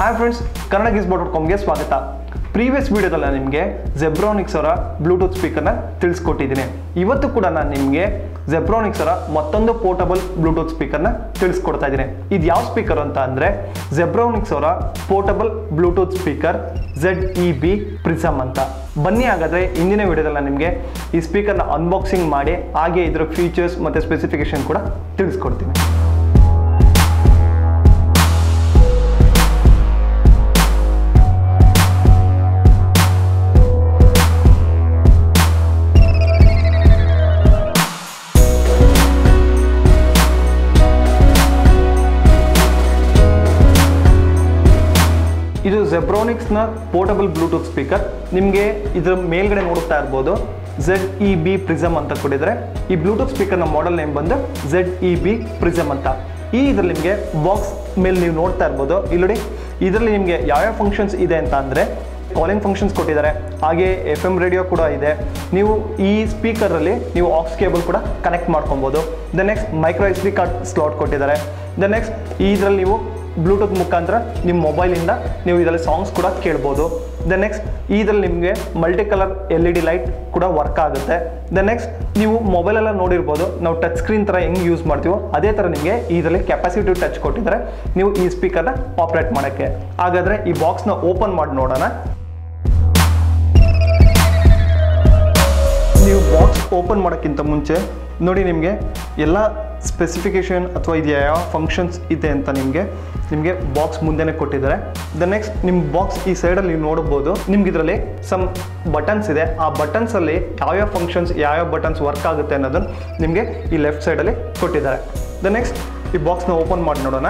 Hi friends Kannada ಗಿಸ್ಬೋ dot ಕಾಮ್ಗೆ ಸ್ವಾಗತ ಪ್ರೀವಿಯಸ್ ವಿಡಿಯೋದಲ್ಲಿ ನಾನು ನಿಮಗೆ ಜೆಬ್ರಾನಿಕ್ಸ್ ಅವರ ಬ್ಲೂಟೂತ್ ಸ್ಪೀಕರ್ನ ತಿಳಿಸ್ಕೊಟ್ಟಿದ್ದೀನಿ ಇವತ್ತು ಕೂಡ ನಾನು ನಿಮಗೆ ಜೆಬ್ರಾನಿಕ್ಸ್ ಅವರ ಮತ್ತೊಂದು ಪೋರ್ಟಬಲ್ ಬ್ಲೂಟೂತ್ ಸ್ಪೀಕರ್ನ ತಿಳಿಸ್ಕೊಡ್ತಾ ಇದ್ದೀನಿ ಇದು ಯಾವ ಸ್ಪೀಕರ್ ಅಂತ ಅಂದರೆ ಜೆಬ್ರಾನಿಕ್ಸ್ ಅವರ portable Bluetooth speaker Z E B prism ಅಂತ ಬನ್ನಿ ಹಾಗಾದರೆ ಇಂದಿನ ವಿಡಿಯೋದಲ್ಲಿ ನಾನು ನಿಮಗೆ ಈ ಸ್ಪೀಕರ್ನ ಅನ್ಬಾಕ್ಸಿಂಗ್ ಮಾಡಿ ಹಾಗೆ ಇದರ ಫೀಚರ್ಸ್ ಮತ್ತು ಸ್ಪೆಸಿಫಿಕೇಶನ್ ಕೂಡ ತಿಳಿಸ್ಕೊಡ್ತೀನಿ ಇದು ಜೆಬ್ರಾನಿಕ್ಸ್ನ ಪೋರ್ಟಬಲ್ ಬ್ಲೂಟೂತ್ ಸ್ಪೀಕರ್ ನಿಮಗೆ ಇದರ ಮೇಲ್ಗಡೆ ನೋಡ್ತಾ ಇರ್ಬೋದು ಝೆಡ್ ಇ ಬಿ ಪ್ರಿಸಮ್ ಅಂತ ಕೊಟ್ಟಿದ್ದಾರೆ ಈ ಬ್ಲೂಟೂತ್ ಸ್ಪೀಕರ್ನ ಮಾಡೆಲ್ ನೇಮ್ ಬಂದು ಝೆಡ್ ಇ ಬಿ ಪ್ರಿಸಮ್ ಅಂತ ಈ ಇದರಲ್ಲಿ ನಿಮಗೆ ಬಾಕ್ಸ್ ಮೇಲೆ ನೀವು ನೋಡ್ತಾ ಇರ್ಬೋದು ಇಲ್ಲಿ ಇದರಲ್ಲಿ ನಿಮಗೆ ಯಾವ್ಯಾವ ಫಂಕ್ಷನ್ಸ್ ಇದೆ ಅಂತ ಅಂದರೆ ಕಾಲಿಂಗ್ ಫಂಕ್ಷನ್ಸ್ ಕೊಟ್ಟಿದ್ದಾರೆ ಹಾಗೆ ಎಫ್ ಎಮ್ ರೇಡಿಯೋ ಕೂಡ ಇದೆ ನೀವು ಈ ಸ್ಪೀಕರಲ್ಲಿ ನೀವು ಆಕ್ಸ್ ಕೇಬಲ್ ಕೂಡ ಕನೆಕ್ಟ್ ಮಾಡ್ಕೊಬೋದು the next micro S D card slot ಕೊಟ್ಟಿದ್ದಾರೆ ದ ನೆಕ್ಸ್ಟ್ ಇದರಲ್ಲಿ ನೀವು ಬ್ಲೂಟೂತ್ ಮುಖಾಂತರ ನಿಮ್ಮ ಮೊಬೈಲಿಂದ ನೀವು ಇದರಲ್ಲಿ ಸಾಂಗ್ಸ್ ಕೂಡ ಕೇಳ್ಬೋದು ದ ನೆಕ್ಸ್ಟ್ ಇದರಲ್ಲಿ ನಿಮಗೆ multi colour L E D light ಕೂಡ ವರ್ಕ್ ಆಗುತ್ತೆ ದ ನೆಕ್ಸ್ಟ್ ನೀವು ಮೊಬೈಲೆಲ್ಲ ನೋಡಿರ್ಬೋದು ನಾವು ಟಚ್ ಸ್ಕ್ರೀನ್ ಥರ ಹೆಂಗೆ ಯೂಸ್ ಮಾಡ್ತೀವೋ ಅದೇ ಥರ ನಿಮಗೆ ಇದರಲ್ಲಿ ಕೆಪಾಸಿಟಿವ್ ಟಚ್ ಕೊಟ್ಟಿದ್ದಾರೆ ನೀವು ಈ ಸ್ಪೀಕರ್ನ ಆಪ್ರೇಟ್ ಮಾಡೋಕ್ಕೆ ಹಾಗಾದರೆ ಈ ಬಾಕ್ಸ್ನ ಓಪನ್ ಮಾಡಿ ನೋಡೋಣ ನೀವು ಬಾಕ್ಸ್ ಓಪನ್ ಮಾಡೋಕ್ಕಿಂತ ಮುಂಚೆ ನೋಡಿ ನಿಮಗೆ ಎಲ್ಲ ಸ್ಪೆಸಿಫಿಕೇಶನ್ ಅಥವಾ ಇದು ಯಾವ ಫಂಕ್ಷನ್ಸ್ ಇದೆ ಅಂತ ನಿಮಗೆ ನಿಮಗೆ ಬಾಕ್ಸ್ ಮುಂದೆನೇ ಕೊಟ್ಟಿದ್ದಾರೆ ದ ನೆಕ್ಸ್ಟ್ ನಿಮ್ಮ ಬಾಕ್ಸ್ ಈ ಸೈಡಲ್ಲಿ ನೀವು ನೋಡ್ಬೋದು ನಿಮ್ಗೆ ಇದರಲ್ಲಿ ಸಮ್ ಬಟನ್ಸ್ ಇದೆ ಆ ಬಟನ್ಸಲ್ಲಿ ಯಾವ್ಯಾವ ಫಂಕ್ಷನ್ಸ್ ಯಾವ್ಯಾವ ಬಟನ್ಸ್ ವರ್ಕ್ ಆಗುತ್ತೆ ಅನ್ನೋದನ್ನು ನಿಮಗೆ ಈ ಲೆಫ್ಟ್ ಸೈಡಲ್ಲಿ ಕೊಟ್ಟಿದ್ದಾರೆ ದ ನೆಕ್ಸ್ಟ್ ಈ ಬಾಕ್ಸ್ನ ಓಪನ್ ಮಾಡಿ ನೋಡೋಣ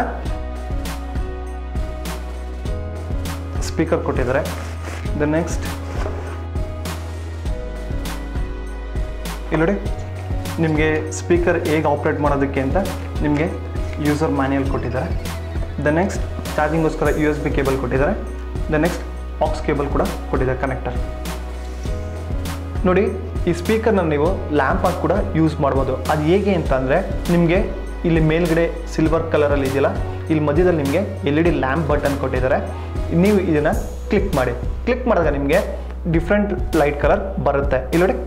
ಸ್ಪೀಕರ್ ಕೊಟ್ಟಿದ್ದಾರೆ ದ ನೆಕ್ಸ್ಟ್ ಇಲ್ಲಿ ನೋಡಿ ನಿಮಗೆ ಸ್ಪೀಕರ್ ಹೇಗೆ ಆಪ್ರೇಟ್ ಮಾಡೋದಕ್ಕೆ ಅಂತ ನಿಮಗೆ ಯೂಸರ್ ಮ್ಯಾನ್ಯಲ್ ಕೊಟ್ಟಿದ್ದಾರೆ ದ ನೆಕ್ಸ್ಟ್ ಚಾರ್ಜಿಂಗೋಸ್ಕರ ಯು ಎಸ್ ಬಿ ಕೇಬಲ್ ಕೊಟ್ಟಿದ್ದಾರೆ ದ ನೆಕ್ಸ್ಟ್ ಆಕ್ಸ್ ಕೇಬಲ್ ಕೂಡ ಕೊಟ್ಟಿದ್ದಾರೆ ಕನೆಕ್ಟರ್ ನೋಡಿ ಈ ಸ್ಪೀಕರ್ನ ನೀವು ಲ್ಯಾಂಪ್ ಆಗಿ ಕೂಡ ಯೂಸ್ ಮಾಡ್ಬೋದು ಅದು ಹೇಗೆ ಅಂತ ಅಂದರೆ ನಿಮಗೆ ಇಲ್ಲಿ ಮೇಲ್ಗಡೆ ಸಿಲ್ವರ್ ಕಲರಲ್ಲಿ ಇದೆಯಲ್ಲ ಇಲ್ಲಿ ಮಧ್ಯದಲ್ಲಿ ನಿಮಗೆ L E D lamp button ಕೊಟ್ಟಿದ್ದಾರೆ ನೀವು ಇದನ್ನು ಕ್ಲಿಕ್ ಮಾಡಿ ಕ್ಲಿಕ್ ಮಾಡಿದಾಗ ನಿಮಗೆ ಡಿಫ್ರೆಂಟ್ ಲೈಟ್ ಕಲರ್ ಬರುತ್ತೆ ಇಲ್ಲಿ ನೋಡಿ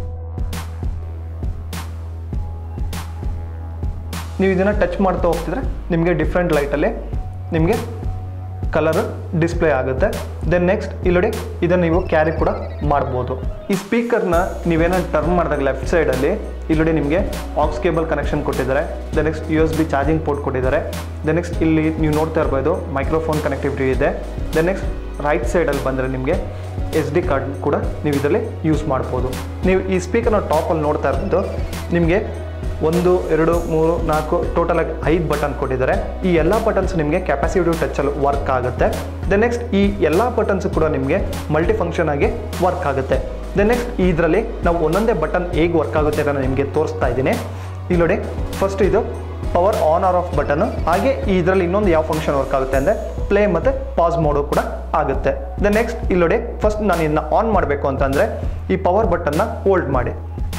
ನೀವು ಇದನ್ನು ಟಚ್ ಮಾಡ್ತಾ ಹೋಗ್ತಿದ್ರೆ ನಿಮಗೆ ಡಿಫ್ರೆಂಟ್ ಲೈಟಲ್ಲಿ ನಿಮಗೆ ಕಲರ್ ಡಿಸ್ಪ್ಲೇ ಆಗುತ್ತೆ ದೆನ್ ನೆಕ್ಸ್ಟ್ ಇಲ್ಲೊಡಿ ಇದನ್ನು ನೀವು ಕ್ಯಾರಿ ಕೂಡ ಮಾಡ್ಬೋದು ಈ ಸ್ಪೀಕರ್ನ ನೀವೇನಾದ್ರು ಟರ್ನ್ ಮಾಡಿದಾಗ ಲೆಫ್ಟ್ ಸೈಡಲ್ಲಿ ಇಲ್ಲೊಡಿ ನಿಮಗೆ ಆಕ್ಸ್ ಕೇಬಲ್ ಕನೆಕ್ಷನ್ ಕೊಟ್ಟಿದ್ದಾರೆ the next U S B charging port ಕೊಟ್ಟಿದ್ದಾರೆ ದ ನೆಕ್ಸ್ಟ್ ಇಲ್ಲಿ ನೀವು ನೋಡ್ತಾ ಇರ್ಬೋದು ಮೈಕ್ರೋಫೋನ್ ಕನೆಕ್ಟಿವಿಟಿ ಇದೆ ದ ನೆಕ್ಸ್ಟ್ ರೈಟ್ ಸೈಡಲ್ಲಿ ಬಂದರೆ ನಿಮಗೆ ಎಸ್ ಡಿ ಕಾರ್ಡ್ ಕೂಡ ನೀವು ಇದರಲ್ಲಿ ಯೂಸ್ ಮಾಡ್ಬೋದು ನೀವು ಈ ಸ್ಪೀಕರ್ನ ಟಾಪಲ್ಲಿ ನೋಡ್ತಾ ಇರ್ಬೋದು ನಿಮಗೆ ಒಂದು ಎರಡು ಮೂರು ನಾಲ್ಕು ಟೋಟಲ್ ಆಗಿ ಐದು ಬಟನ್ ಕೊಟ್ಟಿದ್ದಾರೆ ಈ ಎಲ್ಲ ಬಟನ್ಸ್ ನಿಮಗೆ ಕೆಪಾಸಿಟಿವ್ ಟಚಲ್ಲಿ ವರ್ಕ್ ಆಗುತ್ತೆ ದ ನೆಕ್ಸ್ಟ್ ಈ ಎಲ್ಲ ಬಟನ್ಸ್ ಕೂಡ ನಿಮಗೆ ಮಲ್ಟಿ ಫಂಕ್ಷನ್ ಆಗಿ ವರ್ಕ್ ಆಗುತ್ತೆ ದ ನೆಕ್ಸ್ಟ್ ಇದರಲ್ಲಿ ನಾವು ಒಂದೊಂದೇ ಬಟನ್ ಹೇಗೆ ವರ್ಕ್ ಆಗುತ್ತೆ ಅಂತ ನಿಮಗೆ ತೋರಿಸ್ತಾ ಇದ್ದೀನಿ ಇಲ್ಲಿ ನೋಡಿ ಫಸ್ಟ್ ಇದು power on or off button ಹಾಗೆ ಇದರಲ್ಲಿ ಇನ್ನೊಂದು ಯಾವ ಫಂಕ್ಷನ್ ವರ್ಕ್ ಆಗುತ್ತೆ ಅಂದರೆ ಪ್ಲೇ ಮತ್ತು ಪಾಸ್ ಮೋಡು ಕೂಡ ಆಗುತ್ತೆ ದ ನೆಕ್ಸ್ಟ್ ಇಲ್ಲಿ ನೋಡಿ ಫಸ್ಟ್ ನಾನು ಇದನ್ನ ಆನ್ ಮಾಡಬೇಕು ಅಂತಂದರೆ ಈ ಪವರ್ ಬಟನ್ನ ಹೋಲ್ಡ್ ಮಾಡಿ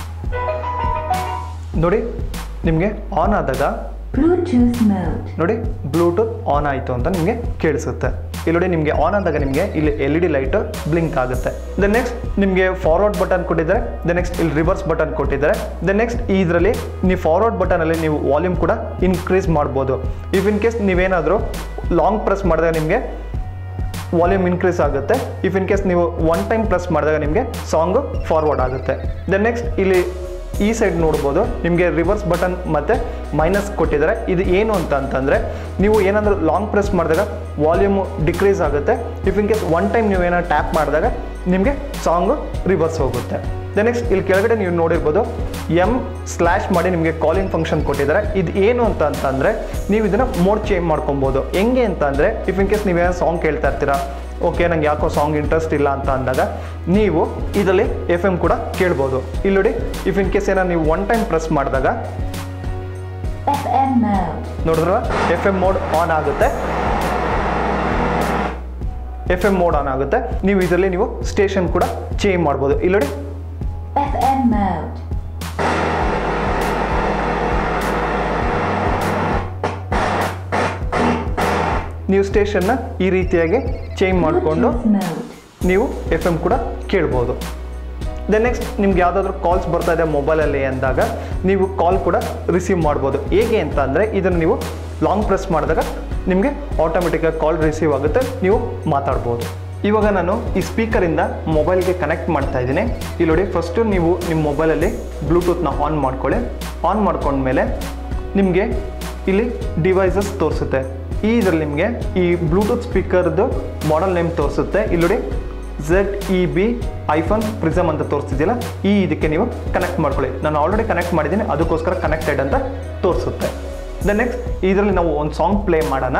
ನೋಡಿ ನಿಮಗೆ ಆನ್ ಆದಾಗ Bluetooth mode. ನೋಡಿ ಬ್ಲೂಟೂತ್ ಆನ್ ಆಯಿತು ಅಂತ ನಿಮಗೆ ಕೇಳಿಸುತ್ತೆ ಇಲ್ಲಿ ನೋಡಿ ನಿಮಗೆ ಆನ್ ಆದಾಗ ನಿಮಗೆ ಇಲ್ಲಿ L E D light blink ಆಗುತ್ತೆ ದ ನೆಕ್ಸ್ಟ್ ನಿಮಗೆ ಫಾರ್ವರ್ಡ್ ಬಟನ್ ಕೊಟ್ಟಿದ್ದಾರೆ ದ ನೆಕ್ಸ್ಟ್ ಇಲ್ಲಿ ರಿವರ್ಸ್ ಬಟನ್ ಕೊಟ್ಟಿದ್ದಾರೆ ದ ನೆಕ್ಸ್ಟ್ ಇದರಲ್ಲಿ ನೀವು ಫಾರ್ವರ್ಡ್ ಬಟನಲ್ಲಿ ನೀವು ವಾಲ್ಯೂಮ್ ಕೂಡ ಇನ್ಕ್ರೀಸ್ ಮಾಡ್ಬೋದು ಇಫ್ ಇನ್ ಕೇಸ್ ನೀವೇನಾದರೂ ಲಾಂಗ್ ಪ್ರೆಸ್ ಮಾಡಿದಾಗ ನಿಮಗೆ ವಾಲ್ಯೂಮ್ ಇನ್ಕ್ರೀಸ್ ಆಗುತ್ತೆ ಇಫ್ ಇನ್ ಕೇಸ್ ನೀವು ಒನ್ ಟೈಮ್ ಪ್ರೆಸ್ ಮಾಡಿದಾಗ ನಿಮಗೆ ಸಾಂಗು ಫಾರ್ವರ್ಡ್ ಆಗುತ್ತೆ ದೆನ್ ನೆಕ್ಸ್ಟ್ ಇಲ್ಲಿ ಈ ಸೈಡ್ ನೋಡ್ಬೋದು ನಿಮಗೆ ರಿವರ್ಸ್ ಬಟನ್ ಮತ್ತು ಮೈನಸ್ ಕೊಟ್ಟಿದ್ದಾರೆ ಇದು ಏನು ಅಂತ ಅಂತಂದರೆ ನೀವು ಏನಾದರೂ ಲಾಂಗ್ ಪ್ರೆಸ್ ಮಾಡಿದಾಗ ವಾಲ್ಯೂಮು ಡಿಕ್ರೀಸ್ ಆಗುತ್ತೆ if in case one time ನೀವು ಏನಾದ್ರು ಟ್ಯಾಪ್ ಮಾಡಿದಾಗ ನಿಮಗೆ ಸಾಂಗು ರಿವರ್ಸ್ ಹೋಗುತ್ತೆ ದ ನೆಕ್ಸ್ಟ್ ಇಲ್ಲಿ ಕೆಳಗಡೆ ನೀವು ನೋಡಿರ್ಬೋದು ಎಮ್ ಸ್ಲ್ಯಾಶ್ ಮಾಡಿ ನಿಮಗೆ ಕಾಲಿಂಗ್ ಫಂಕ್ಷನ್ ಕೊಟ್ಟಿದ್ದಾರೆ ಇದು ಏನು ಅಂತ ಅಂತಂದರೆ ನೀವು ಇದನ್ನು ಮೋಡ್ ಚೇಂಜ್ ಮಾಡ್ಕೊಬೋದು ಹೆಂಗೆ ಅಂತ ಅಂದರೆ ಇಫ್ ಇನ್ ಕೇಸ್ ನೀವೇನೋ ಸಾಂಗ್ ಕೇಳ್ತಾ ಇರ್ತೀರಾ ಓಕೆ ನಂಗೆ ಯಾಕೋ ಸಾಂಗ್ ಇಂಟ್ರೆಸ್ಟ್ ಇಲ್ಲ ಅಂತ ಅಂದಾಗ ನೀವು ಇದರಲ್ಲಿ ಎಫ್ ಎಮ್ ಕೂಡ ಕೇಳ್ಬೋದು ಇಲ್ಲಿ ನೋಡಿ ಇಫ್ ಇನ್ ಕೇಸ್ ಏನೋ ನೀವು ಒನ್ ಟೈಮ್ ಪ್ರೆಸ್ ಮಾಡಿದಾಗ FM mode. ನೋಡಿದ್ರ ಎಫ್ ಎಮ್ ಮೋಡ್ ಆನ್ ಆಗುತ್ತೆ ಎಫ್ ಎಮ್ ಮೋಡ್ ಆನ್ ಆಗುತ್ತೆ ನೀವು ಇದರಲ್ಲಿ ನೀವು ಸ್ಟೇಷನ್ ಕೂಡ ಚೇಂಜ್ ಮಾಡ್ಬೋದು ಇಲ್ಲಿ ನೋಡಿ FM mode. ನೀವು ಸ್ಟೇಷನ್ನ ಈ ರೀತಿಯಾಗಿ ಚೇಂಜ್ ಮಾಡಿಕೊಂಡು Bluetooth mode. ನೀವು ಎಫ್ ಎಮ್ ಕೂಡ ಕೇಳ್ಬೋದು ದೆನ್ ನೆಕ್ಸ್ಟ್ ನಿಮ್ಗೆ ಯಾವುದಾದ್ರೂ ಕಾಲ್ಸ್ ಬರ್ತಾ ಇದೆ ಮೊಬೈಲಲ್ಲಿ ಅಂದಾಗ ನೀವು ಕಾಲ್ ಕೂಡ ರಿಸೀವ್ ಮಾಡ್ಬೋದು ಹೇಗೆ ಅಂತ ಅಂದರೆ ಇದನ್ನು ನೀವು ಲಾಂಗ್ ಪ್ರೆಸ್ ಮಾಡಿದಾಗ ನಿಮಗೆ ಆಟೋಮೆಟಿಕ್ಕಾಗಿ ಕಾಲ್ ರಿಸೀವ್ ಆಗುತ್ತೆ ನೀವು ಮಾತಾಡ್ಬೋದು ಇವಾಗ ನಾನು ಈ ಸ್ಪೀಕರಿಂದ ಮೊಬೈಲ್ಗೆ ಕನೆಕ್ಟ್ ಮಾಡ್ತಾ ಇದ್ದೀನಿ ಇಲ್ಲಿ ನೋಡಿ ಫಸ್ಟು ನೀವು ನಿಮ್ಮ ಮೊಬೈಲಲ್ಲಿ ಬ್ಲೂಟೂತ್ನ ಆನ್ ಮಾಡ್ಕೊಳ್ಳಿ ಆನ್ ಮಾಡ್ಕೊಂಡ್ಮೇಲೆ ನಿಮಗೆ ಇಲ್ಲಿ ಡಿವೈಸಸ್ ತೋರಿಸುತ್ತೆ ಈ ಇದರಲ್ಲಿ ನಿಮಗೆ ಈ ಬ್ಲೂಟೂತ್ ಸ್ಪೀಕರ್ದು ಮಾಡೆಲ್ ನೇಮ್ ತೋರಿಸುತ್ತೆ ಇಲ್ಲಿ ನೋಡಿ Z E B iPhone prism ಅಂತ ತೋರಿಸ್ತಿದ್ದಿಲ್ಲ ಈ ಇದಕ್ಕೆ ನೀವು ಕನೆಕ್ಟ್ ಮಾಡ್ಕೊಳ್ಳಿ ನಾನು ಆಲ್ರೆಡಿ ಕನೆಕ್ಟ್ ಮಾಡಿದ್ದೀನಿ ಅದಕ್ಕೋಸ್ಕರ ಕನೆಕ್ಟೆಡ್ ಅಂತ ತೋರಿಸುತ್ತೆ ದೆನ್ ನೆಕ್ಸ್ಟ್ ಇದರಲ್ಲಿ ನಾವು ಒಂದು ಸಾಂಗ್ ಪ್ಲೇ ಮಾಡೋಣ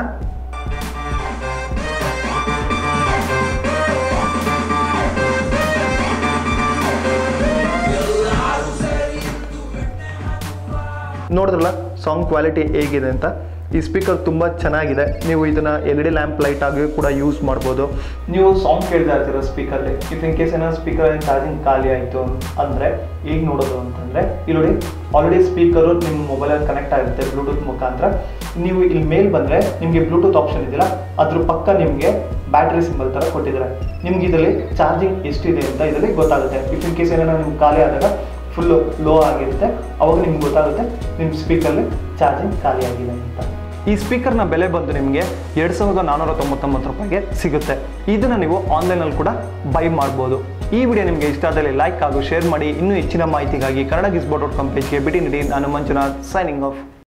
ನೋಡಿದ್ರಲ್ಲ ಸಾಂಗ್ ಕ್ವಾಲಿಟಿ ಹೇಗಿದೆ ಅಂತ ಈ ಸ್ಪೀಕರ್ ತುಂಬ ಚೆನ್ನಾಗಿದೆ ನೀವು ಇದನ್ನು L E D lamp light ಆಗಿ ಕೂಡ ಯೂಸ್ ಮಾಡ್ಬೋದು ನೀವು ಸಾಂಗ್ ಕೇಳ್ತಾ ಇರ್ತೀರ ಸ್ಪೀಕರ್ಲಿ ಇಫ್ ಇನ್ ಕೇಸ್ ಏನಾದ್ರು ಸ್ಪೀಕರ್ ಚಾರ್ಜಿಂಗ್ ಖಾಲಿ ಆಯಿತು ಅಂದರೆ ಈಗ ನೋಡೋದು ಅಂತಂದರೆ ಇಲ್ಲಿ ನೋಡಿ ಆಲ್ರೆಡಿ ಸ್ಪೀಕರು ನಿಮ್ಮ ಮೊಬೈಲಲ್ಲಿ ಕನೆಕ್ಟ್ ಆಗುತ್ತೆ ಬ್ಲೂಟೂತ್ ಮುಖಾಂತರ ನೀವು ಇಲ್ಲಿ ಮೇಲ್ ಬಂದರೆ ನಿಮಗೆ ಬ್ಲೂಟೂತ್ ಆಪ್ಷನ್ ಇದೆಯಲ್ಲ ಅದ್ರ ಪಕ್ಕ ನಿಮಗೆ ಬ್ಯಾಟ್ರಿ ಸಿಂಬಲ್ ಥರ ಕೊಟ್ಟಿದ್ದಾರೆ ನಿಮ್ಗೆ ಇದರಲ್ಲಿ ಚಾರ್ಜಿಂಗ್ ಎಷ್ಟಿದೆ ಅಂತ ಇದರಲ್ಲಿ ಗೊತ್ತಾಗುತ್ತೆ ಇಫ್ ಇನ್ ಕೇಸ್ ಏನಾದ್ರು ನಿಮ್ಗೆ ಖಾಲಿ ಆದಾಗ ಫುಲ್ಲು ಲೋ ಆಗಿರುತ್ತೆ ಅವಾಗ ನಿಮ್ಗೆ ಗೊತ್ತಾಗುತ್ತೆ ನಿಮ್ಮ ಸ್ಪೀಕರ್ಲಿ ಚಾರ್ಜಿಂಗ್ ಖಾಲಿ ಆಗಿದೆ ಅಂತ ಈ ಸ್ಪೀಕರ್ನ ಬೆಲೆ ಬಂದು ನಿಮಗೆ ಎರಡು ಸಾವಿರದ ನಾನ್ನೂರ ತೊಂಬತ್ತೊಂಬತ್ತು ರೂಪಾಯಿಗೆ ಸಿಗುತ್ತೆ ಇದನ್ನು ನೀವು ಆನ್ಲೈನಲ್ಲಿ ಕೂಡ ಬೈ ಮಾಡ್ಬೋದು ಈ ವಿಡಿಯೋ ನಿಮಗೆ ಇಷ್ಟ ಆದಲ್ಲಿ ಲೈಕ್ ಹಾಗೂ ಶೇರ್ ಮಾಡಿ ಇನ್ನೂ ಹೆಚ್ಚಿನ ಮಾಹಿತಿಗಾಗಿ ಕನ್ನಡ ಗಿಸ್ಬೋ ಡಾಟ್ ಕಾಮ್ ಪೇಜ್ಗೆ ಭೇಟಿ ನೀಡಿ ನಾನು ಮಂಜುನಾಥ್ ಸೈನಿಂಗ್ ಆಫ್